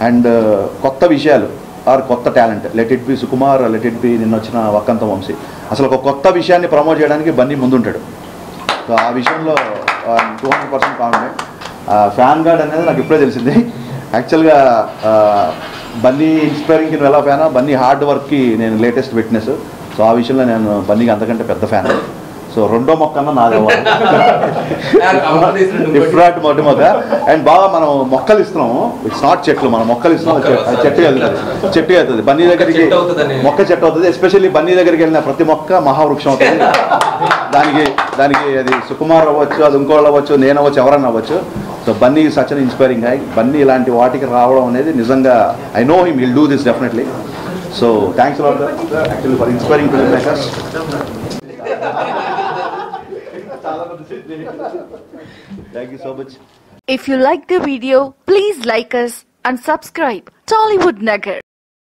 And కొత్త విషయాలు or కొత్త talent let it be Sukumar let it be నిన్న వచ్చిన వక్కంత వంశీ అసలు ఒక కొత్త విషయాన్ని ప్రమోట్ చేయడానికి బన్నీ ముందుంటాడు సో ఆ విషయంలో two hundred percent confident fan guard అనేది నాకు ఇప్పుడే తెలిసింది యాక్చువల్గా బన్నీ ఇన్స్పైరింగ్కి నువ్వు ఎలా ఫ్యానా బన్నీ హార్డ్ వర్క్కి నేను లేటెస్ట్ విట్నెస్ సో ఆ విషయంలో నేను బన్నీకి అంతకంటే పెద్ద ఫ్యాన్ సో రెండో మొక్క అన్న నాదే డిఫరెంట్ మొదటి మొక్క అండ్ బాగా మనం మొక్కలు ఇస్తున్నాము ఇట్స్ నాట్ చెట్లు మనం మొక్కలు ఇస్తున్నాం అది చె- అది చెట్టు వెళ్తుంది చెట్టు వెళ్తుంది బన్నీ దగ్గరికి చెట్టు అవుతుందని. మొక్క చెట్టు అవుతుంది ఎస్పెషల్లీ బన్నీ దగ్గరికి వెళ్ళిన ప్రతి మొక్క మహావృక్షం అవుతుంది దానికి దానికి అది సుకుమార్ అవ్వచ్చు అది ఇంకోళ్ళు అవ్వచ్చు నేను అవ్వచ్చు ఎవరన్నా అవ్వచ్చు so Bunny such an inspiring గా బన్నీ ఇలాంటి వాటికి రావడం అనేది నిజంగా I know him will do this definitely so thanks actually for inspiring film makers thank you so much If you like the video, please like us and subscribe Tollywood Nagar.